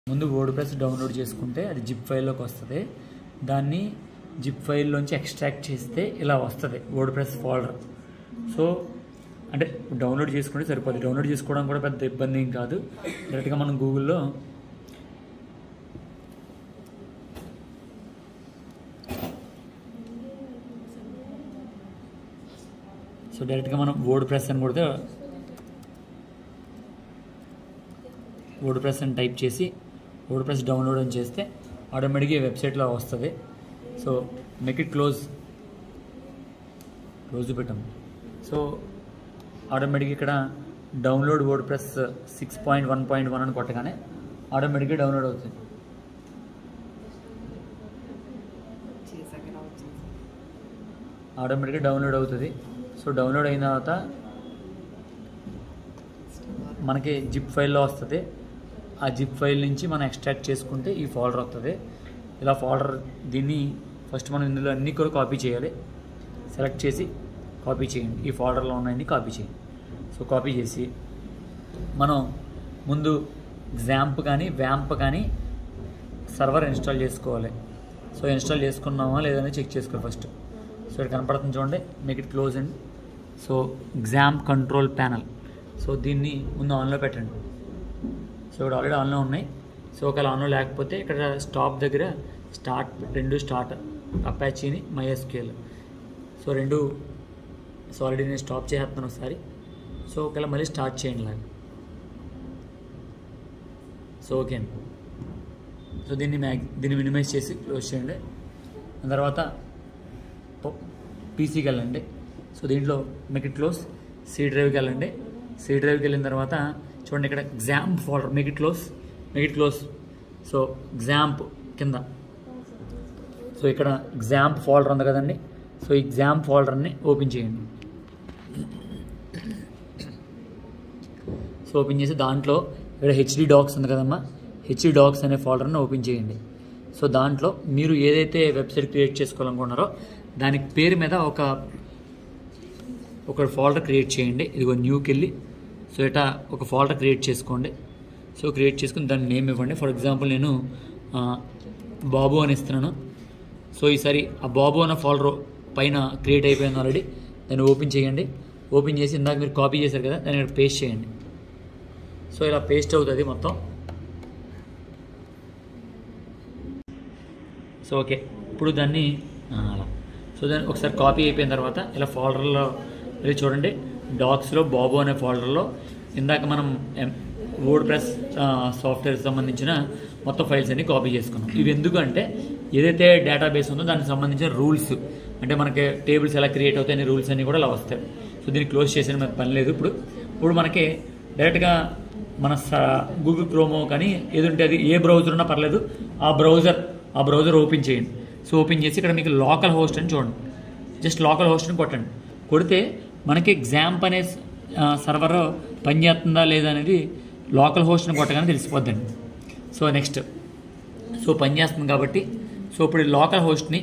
ముందు word WordPress download చేసుకుంటే అది జిప్ ఫైల్లోకి వస్తుంది దాన్ని జిప్ ఫైల్లోంచి ఎక్స్ట్రాక్ట్ చేస్తే ఇలా వస్తుంది వర్డ్ ప్రెస్ ఫోల్డర్ సో అంటే డౌన్లోడ్ చేసుకుంటే సరిపోతుంది డౌన్లోడ్ చేసుకోవడం కూడా పెద్ద ఇబ్బంది ఏం కాదు డైరెక్ట్గా మనం గూగుల్లో సో డైరెక్ట్గా మనం వర్డ్ ప్రెస్ అని కొడితే వర్డ్ ప్రెస్ అని టైప్ చేసి వర్డ్ ప్రెస్ డౌన్లోడ్ అని చేస్తే ఆటోమేటిక్గా ఈ వెబ్సైట్లో వస్తుంది so make it close close పెట్టాం సో ఆటోమేటిక్గా ఇక్కడ download WordPress six point one point one అని కొట్టగానే ఆటోమేటిక్గా డౌన్లోడ్ అవుతుంది చేశాక ఇలా వచ్చింది ఆటోమేటిక్గా డౌన్లోడ్ అవుతుంది సో డౌన్లోడ్ అయిన తర్వాత మనకి జిప్ ఫైల్లో వస్తుంది ఆ జిప్ ఫైల్ నుంచి మనం ఎక్స్ట్రాక్ట్ చేసుకుంటే ఈ ఫోల్డర్ వస్తుంది ఇలా ఫోల్డర్ దీన్ని ఫస్ట్ మనం ఇందులో అన్నీ కూడా కాపీ చేయాలి సెలెక్ట్ చేసి కాపీ చేయండి ఈ ఫోల్డర్లో ఉన్నాయన్నీ కాపీ చేయండి సో కాపీ చేసి మనం ముందు గ్జాంప్ కానీ వ్యాంప్ కానీ సర్వర్ ఇన్స్టాల్ చేసుకోవాలి సో ఇన్స్టాల్ చేసుకున్నామా లేదని చెక్ చేసుకోవాలి ఫస్ట్ సో ఇక్కడ కనపడుతుంది చూడండి make it close and so XAMPP control panel so దీన్ని ముందు ఆన్లో పెట్టండి సో ఇక్కడ ఆల్రెడీ ఆన్లో ఉన్నాయి సో ఒకవేళ ఆన్లో లేకపోతే ఇక్కడ స్టాప్ దగ్గర స్టార్ట్ రెండు స్టార్ట్ అపాచీని మైఎస్క్యూఎల్ సో రెండు సో ఆల్రెడీ నేను స్టాప్ చేసేస్తాను ఒకసారి సో ఒకవేళ మళ్ళీ స్టార్ట్ చేయండి లాగా సో ఓకే అండి సో దీన్ని మ్యాగ్ దీన్ని మినిమైజ్ చేసి క్లోజ్ చేయండి దాని తర్వాత పీసీకి వెళ్ళండి సో దీంట్లో మేక్ ఇట్ క్లోజ్ సి డ్రైవ్కి వెళ్ళండి సి డ్రైవ్కి వెళ్ళిన తర్వాత చూడండి ఇక్కడ XAMPP folder make it close make it close so XAMPP కింద సో ఇక్కడ ఎగ్జాంప్ ఫోల్డర్ ఉంది కదండి సో ఈ ఎగ్జామ్ ఫోల్డర్ని ఓపెన్ చేయండి సో ఓపెన్ చేసి దాంట్లో ఇక్కడ హెచ్డి డాక్స్ ఉంది కదమ్మా హెచ్డి డాక్స్ అనే ఫోల్డర్ని ఓపెన్ చేయండి సో దాంట్లో మీరు ఏదైతే వెబ్సైట్ క్రియేట్ చేసుకోవాలనుకున్నారో దానికి పేరు మీద ఒక ఒక ఫోల్డర్ క్రియేట్ చేయండి ఇదిగో న్యూకి వెళ్ళి సో ఇట్లా ఒక ఫోల్డర్ క్రియేట్ చేసుకోండి సో క్రియేట్ చేసుకుని దాని నేమ్ ఇవ్వండి ఫర్ ఎగ్జాంపుల్ నేను ఆ, బాబు అని ఇస్తున్నాను సో ఈసారి ఆ బాబు అన్న ఫోల్డర్ పైన క్రియేట్ అయిపోయింది ఆల్రెడీ దాన్ని ఓపెన్ చేయండి ఓపెన్ చేసి ఇందాక మీరు కాపీ చేశారు కదా దాన్ని ఇక్కడ పేస్ట్ చేయండి సో ఇలా పేస్ట్ అవుతుంది మొత్తం సో ఓకే ఇప్పుడు దాన్ని ఆ, అలా సో దాన్ని ఒకసారి కాపీ అయిపోయిన తర్వాత ఇలా ఫోల్డర్లో వెళ్ళి చూడండి డాక్స్లో బాబు అనే ఫోల్డర్లో ఇందాక మనం వర్డ్ ప్రెస్ సాఫ్ట్వేర్ సంబంధించిన మొత్తం ఫైల్స్ అన్ని కాపీ చేసుకున్నాం ఇవి ఎందుకంటే ఏదైతే డేటాబేస్ ఉందో దానికి సంబంధించిన రూల్స్ అంటే మనకి టేబుల్స్ ఎలా క్రియేట్ అవుతాయి అనే రూల్స్ అన్నీ కూడా అలా వస్తాయి సో దీన్ని క్లోజ్ చేసిన మనకు పని లేదు ఇప్పుడు ఇప్పుడు మనకి డైరెక్ట్గా మన గూగుల్ క్రోమో కానీ ఏదంటే అది ఏ బ్రౌజర్ ఉన్నా పర్లేదు ఆ బ్రౌజర్ ఆ బ్రౌజర్ ఓపెన్ చేయండి సో ఓపెన్ చేసి ఇక్కడ మీకు లోకల్ హోస్ట్ అని చూడండి జస్ట్ లోకల్ హోస్ట్ అని కొట్టండి కొడితే మనకి ఎగ్జాంప్ అనే సర్వర్ పనిచేస్తుందా లేదా అనేది లోకల్ హోస్ట్ని కొట్టగానే తెలిసిపోద్దండి సో నెక్స్ట్ సో పనిచేస్తుంది కాబట్టి సో ఇప్పుడు ఈ లోకల్ హోస్ట్ని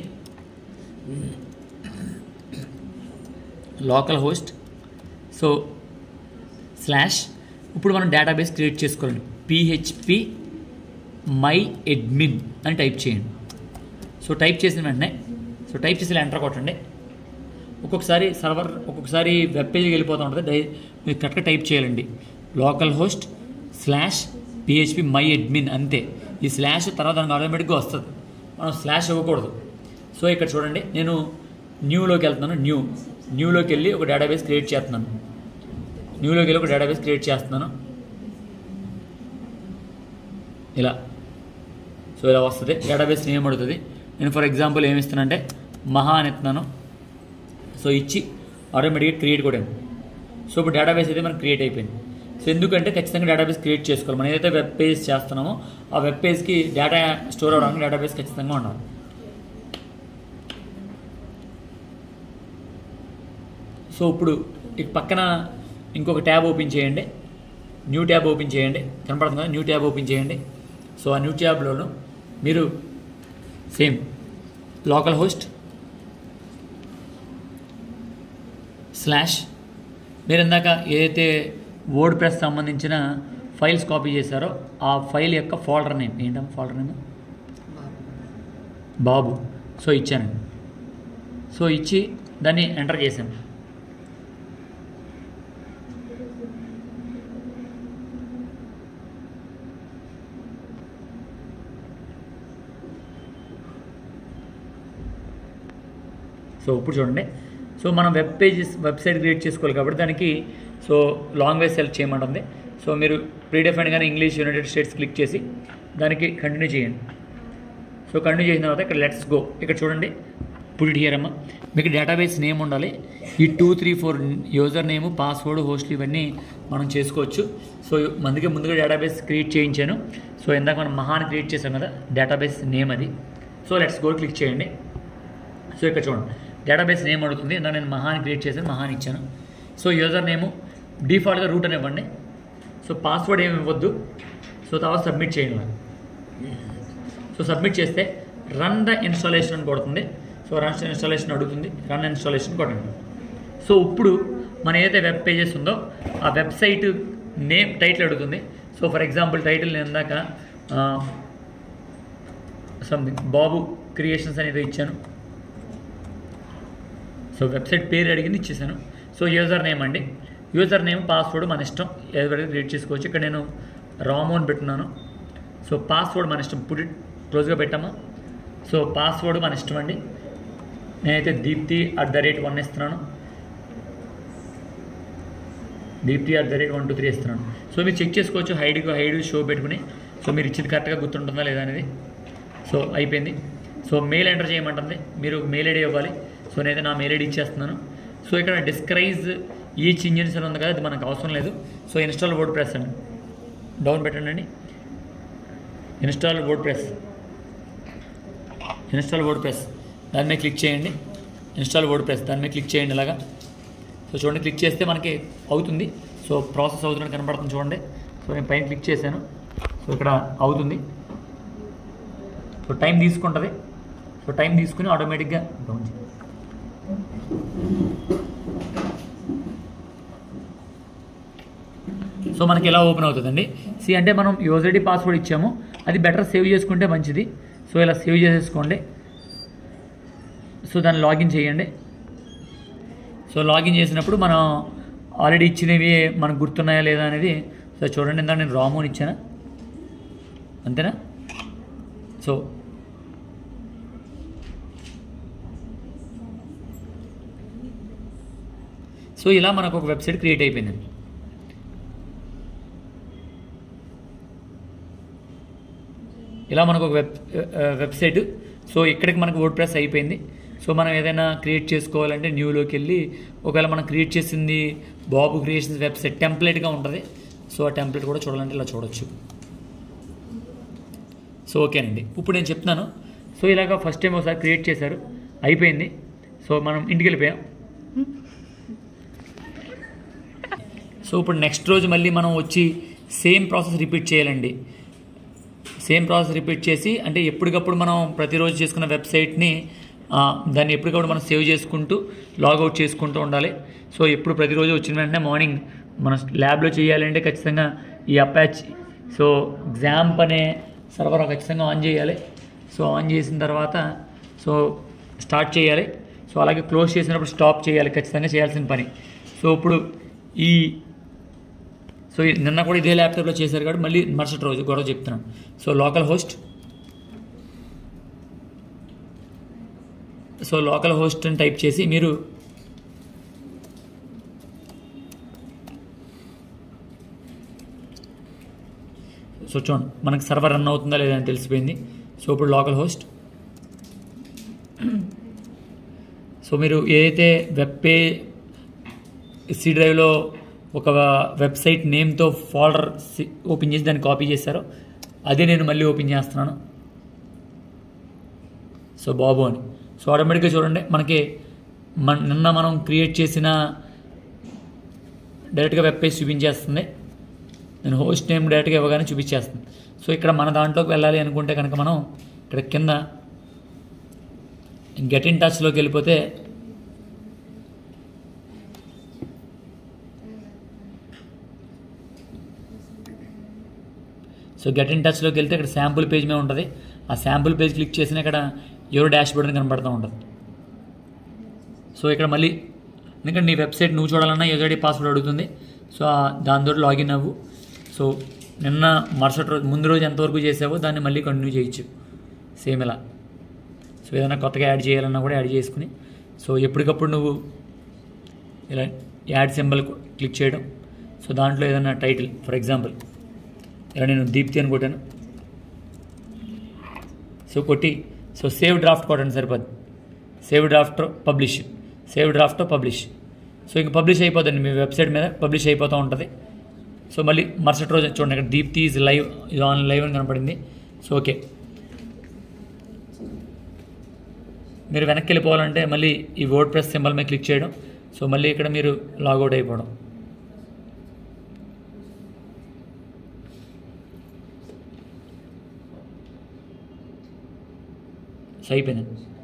లోకల్ హోస్ట్ సో స్లాష్ ఇప్పుడు మనం డేటాబేస్ క్రియేట్ చేసుకోవాలండి పిహెచ్పి మై అడ్మిన్ అని టైప్ చేయండి సో టైప్ చేసిన వెంటనే సో టైప్ చేసి ఇలా ఎంటర్ కొట్టండి ఒక్కొక్కసారి సర్వర్ ఒక్కొక్కసారి వెబ్ పేజ్కి వెళ్ళిపోతూ ఉంటుంది దయ మీరు కరెక్ట్గా టైప్ చేయాలండి localhost slash phpMyAdmin అంతే ఈ స్లాష్ తర్వాత దానికి ఆటోమేటిక్గా వస్తుంది మనం స్లాష్ ఇవ్వకూడదు సో ఇక్కడ చూడండి నేను న్యూలోకి వెళ్తున్నాను న్యూ న్యూలోకి వెళ్ళి ఒక డేటాబేస్ క్రియేట్ చేస్తున్నాను న్యూలోకి వెళ్ళి ఒక డేటాబేస్ క్రియేట్ చేస్తున్నాను ఇలా సో ఇలా వస్తుంది డేటాబేస్ నేమ్ అడుగుతుంది నేను ఫర్ ఎగ్జాంపుల్ ఏమి ఇస్తానంటే మహా అని ఇస్తున్నాను సో ఇచ్చి ఆటోమేటిక్గా క్రియేట్ కూడా అయింది. సో ఇప్పుడు డేటాబేస్ అయితే మనకు క్రియేట్ అయిపోయింది సో ఎందుకంటే ఖచ్చితంగా డేటాబేస్ క్రియేట్ చేసుకోవాలి మనం ఏదైతే వెబ్ పేజ్ చేస్తున్నామో ఆ వెబ్ పేజ్కి డేటా స్టోర్ అవ్వడానికి డేటాబేస్ ఖచ్చితంగా ఉండాలి సో ఇప్పుడు ఇక పక్కన ఇంకొక ట్యాబ్ ఓపెన్ చేయండి న్యూ ట్యాబ్ ఓపెన్ చేయండి కనపడుతుంది కదా న్యూ ట్యాబ్ ఓపెన్ చేయండి సో ఆ న్యూ ట్యాబ్లోను మీరు సేమ్ లోకల్ హోస్ట్ స్లాష్ మీరు ఇందాక ఏదైతే వర్డ్ ప్రెస్ సంబంధించిన ఫైల్స్ కాపీ చేశారో ఆ ఫైల్ యొక్క ఫోల్డర్ నేమ్ ఏంటమ్మా ఫోల్డర్ నేమ్ బాబు బాబు సో ఇచ్చానండి సో ఇచ్చి దాన్ని ఎంటర్ చేశాను సో ఇప్పుడు చూడండి సో మనం వెబ్ పేజెస్ వెబ్సైట్ క్రియేట్ చేసుకోవాలి కాబట్టి దానికి సో లాంగ్వేజ్ సెలెక్ట్ చేయమంటుంది సో మీరు ప్రీడిఫైన్గానే ఇంగ్లీష్ యునైటెడ్ స్టేట్స్ క్లిక్ చేసి దానికి కంటిన్యూ చేయండి సో కంటిన్యూ చేసిన తర్వాత ఇక్కడ లెట్స్ గో ఇక్కడ చూడండి పుట్ హియర్ అమ్మ మీకు డేటాబేస్ నేమ్ ఉండాలి ఈ two three four user name password హోస్ట్లు ఇవన్నీ మనం చేసుకోవచ్చు సో అందుకే ముందుగా డేటాబేస్ క్రియేట్ చేయించాను సో ఇందాక మనం మహాన్ క్రియేట్ చేసాం కదా డేటాబేస్ నేమ్ అది సో లెట్స్ గో క్లిక్ చేయండి సో ఇక్కడ చూడండి డేటాబేస్ నేమ్ అడుగుతుంది ఇందాక నేను మహాన్ క్రియేట్ చేశాను మహాన్ ఇచ్చాను సో యూజర్ నేము డిఫాల్ట్గా రూట్ అని ఇవ్వండి సో పాస్వర్డ్ ఏమి ఇవ్వద్దు సో తర్వాత సబ్మిట్ చేయండి మరి సో సబ్మిట్ చేస్తే రన్ ద ఇన్స్టాలేషన్ అని కొడుతుంది సో రన్ ఇన్స్టాలేషన్ అడుగుతుంది రన్ ఇన్స్టాలేషన్ కొట్టండి సో ఇప్పుడు మన ఏదైతే వెబ్ పేజెస్ ఉందో ఆ వెబ్సైట్ నేమ్ టైటిల్ అడుగుతుంది సో ఫర్ ఎగ్జాంపుల్ టైటిల్ నేను ఇందాక సంథింగ్ బాబు క్రియేషన్స్ అనేది ఇచ్చాను సో వెబ్సైట్ పేరు అడిగింది ఇచ్చేసాను సో యూజర్ నేమ్ అండి యూజర్ నేమ్ పాస్వర్డ్ మన ఇష్టం ఎవరైతే క్రియేట్ చేసుకోవచ్చు ఇక్కడ నేను రాము అని పెట్టున్నాను సో పాస్వర్డ్ మన ఇష్టం పుట్ క్లోజ్గా పెట్టామా సో పాస్వర్డ్ మన ఇష్టం అండి నేనైతే Deepti at the rate one ఇస్తున్నాను Deepti at the rate one two three ఇస్తున్నాను సో మీరు చెక్ చేసుకోవచ్చు హైడ్ హైడ్ షో పెట్టుకుని సో మీరు ఇచ్చింది కరెక్ట్గా గుర్తుంటుందా లేదా అనేది సో అయిపోయింది సో మెయిల్ ఎంటర్ చేయమంటుంది మీరు మెయిల్ ఐడి ఇవ్వాలి సో నేనైతే నా మెయిల్ ఐడి ఇచ్చేస్తున్నాను సో ఇక్కడ డిస్క్రైజ్ ఈచ్ ఇంజిన్స్ అని ఉంది కదా అది మనకు అవసరం లేదు సో ఇన్స్టాల్ వర్డ్ ప్రెస్ అండి డౌన్ పెట్టండి అండి install WordPress install WordPress దాని మీద క్లిక్ చేయండి ఇన్స్టాల్ వర్డ్ ప్రెస్ దాని మీద క్లిక్ చేయండి ఇలాగా సో చూడండి క్లిక్ చేస్తే మనకి అవుతుంది సో ప్రాసెస్ అవుతున్నట్టు కనబడుతుంది చూడండి సో నేను పైన క్లిక్ చేశాను సో ఇక్కడ అవుతుంది సో టైం తీసుకుంటుంది సో టైం తీసుకుని ఆటోమేటిక్గా డౌన్ చేయండి సో మనకి ఎలా ఓపెన్ అవుతుందండి సి అంటే మనం యూజర్ ఐడి పాస్వర్డ్ ఇచ్చాము అది బెటర్ సేవ్ చేసుకుంటే మంచిది సో ఇలా సేవ్ చేసేసుకోండి సో దాన్ని లాగిన్ చేయండి సో లాగిన్ చేసినప్పుడు మనం ఆల్రెడీ ఇచ్చినవి మనకు గుర్తున్నాయా లేదా అనేది సో చూడండి ఇందాక నేను రాము అని ఇచ్చానా అంతేనా సో సో ఇలా మనకు ఒక వెబ్సైట్ క్రియేట్ అయిపోయిందండి ఇలా మనకు ఒక వెబ్ వెబ్సైట్ సో ఇక్కడికి మనకు వర్డ్ ప్రెస్ అయిపోయింది సో మనం ఏదైనా క్రియేట్ చేసుకోవాలంటే న్యూలోకి వెళ్ళి ఒకవేళ మనం క్రియేట్ చేసింది బాబు క్రియేషన్స్ వెబ్సైట్ టెంప్లెట్గా ఉంటుంది సో ఆ టెంప్లెట్ కూడా చూడాలంటే ఇలా చూడొచ్చు సో ఓకేనండి ఇప్పుడు నేను చెప్తున్నాను సో ఇలాగ ఫస్ట్ టైం ఒకసారి క్రియేట్ చేశారు అయిపోయింది సో మనం ఇంటికి వెళ్ళిపోయాం సో ఇప్పుడు నెక్స్ట్ రోజు మళ్ళీ మనం వచ్చి సేమ్ ప్రాసెస్ రిపీట్ చేయాలండి సేమ్ ప్రాసెస్ రిపీట్ చేసి అంటే ఎప్పటికప్పుడు మనం ప్రతిరోజు చేసుకున్న వెబ్సైట్ని ఆ, దాన్ని ఎప్పటికప్పుడు మనం సేవ్ చేసుకుంటూ లాగౌట్ చేసుకుంటూ ఉండాలి సో ఎప్పుడు ప్రతిరోజు వచ్చిన వెంటనే మార్నింగ్ మన ల్యాబ్లో చేయాలంటే ఖచ్చితంగా ఈ అపాచ్ సో ఎగ్జాంప్ అనే సర్వర్ ఖచ్చితంగా ఆన్ చేయాలి సో ఆన్ చేసిన తర్వాత సో స్టార్ట్ చేయాలి సో అలాగే క్లోజ్ చేసినప్పుడు స్టాప్ చేయాలి ఖచ్చితంగా చేయాల్సిన పని సో ఇప్పుడు ఈ సో ఈ- నిన్న కూడా ఇదే ల్యాప్టాప్లో చేశారు కాబట్టి మళ్ళీ మరుసటి రోజు గొడవ చెప్తున్నాను so localhost so localhost అని టైప్ చేసి మీరు సో చూడండి మనకి సర్వర్ రన్ అవుతుందా లేదా అని తెలిసిపోయింది సో ఇప్పుడు లోకల్ హోస్ట్ సో మీరు ఏదైతే వెబ్ పే సి డ్రైవ్లో ఒక వెబ్సైట్ నేమ్తో ఫోల్డర్ ఓపెన్ చేసి దాన్ని కాపీ చేశారో అదే నేను మళ్ళీ ఓపెన్ చేస్తున్నాను సో బాబు అని సో ఆటోమేటిక్గా చూడండి మనకి మన నిన్న మనం క్రియేట్ చేసిన డైరెక్ట్గా వెబ్ పేజ్ చూపించేస్తుంది నేను హోస్ట్ నేమ్ డైరెక్ట్గా ఇవ్వగానే చూపించేస్తుంది సో ఇక్కడ మన దాంట్లోకి వెళ్ళాలి అనుకుంటే కనుక మనం ఇక్కడ కింద గెట్ ఇన్ టచ్లోకి వెళ్ళిపోతే సో గెట్ ఇన్ టచ్లోకి వెళ్తే ఇక్కడ శాంపుల్ పేజ్ మీద ఉంటుంది ఆ శాంపుల్ పేజ్ క్లిక్ చేసిన ఇక్కడ ఎవరు డాష్ బోర్డ్ అని కనబడుతూ ఉంటుంది సో ఇక్కడ మళ్ళీ ఎందుకంటే నీ వెబ్సైట్ నువ్వు చూడాలన్నా యూజర్ పాస్వర్డ్ అడుగుతుంది సో ఆ- దాంతో లాగిన్ అవ్వు సో నిన్న మరుసటి రోజు ముందు రోజు ఎంతవరకు చేసావో దాన్ని మళ్ళీ కంటిన్యూ చేయొచ్చు సేమ్ ఇలా సో ఏదైనా కొత్తగా యాడ్ చేయాలన్నా కూడా యాడ్ చేసుకుని సో ఎప్పటికప్పుడు నువ్వు ఇలా యాడ్ సింబల్ క్లిక్ చేయడం సో దాంట్లో ఏదైనా టైటిల్ ఫర్ ఎగ్జాంపుల్ ఇలా నేను దీప్తి అని కొట్టాను సో కొట్టి సో సేవ్ డ్రాఫ్ట్ కొట్టండి సరిపోదు save draft publish save draft publish so ఇంక పబ్లిష్ అయిపోతుంది మీ వెబ్సైట్ మీద పబ్లిష్ అయిపోతూ ఉంటుంది సో మళ్ళీ మరుసటి రోజు చూడండి ఇక్కడ దీప్తి ఈజ్ లైవ్ ఇది ఆన్ లైవ్ అని కనపడింది సో ఓకే మీరు వెనక్కి వెళ్ళిపోవాలంటే మళ్ళీ ఈ వర్డ్ ప్రెస్ సింబల్ మీద క్లిక్ చేయడం సో మళ్ళీ ఇక్కడ మీరు లాగౌట్ అయిపోవడం సో అయిపోయింది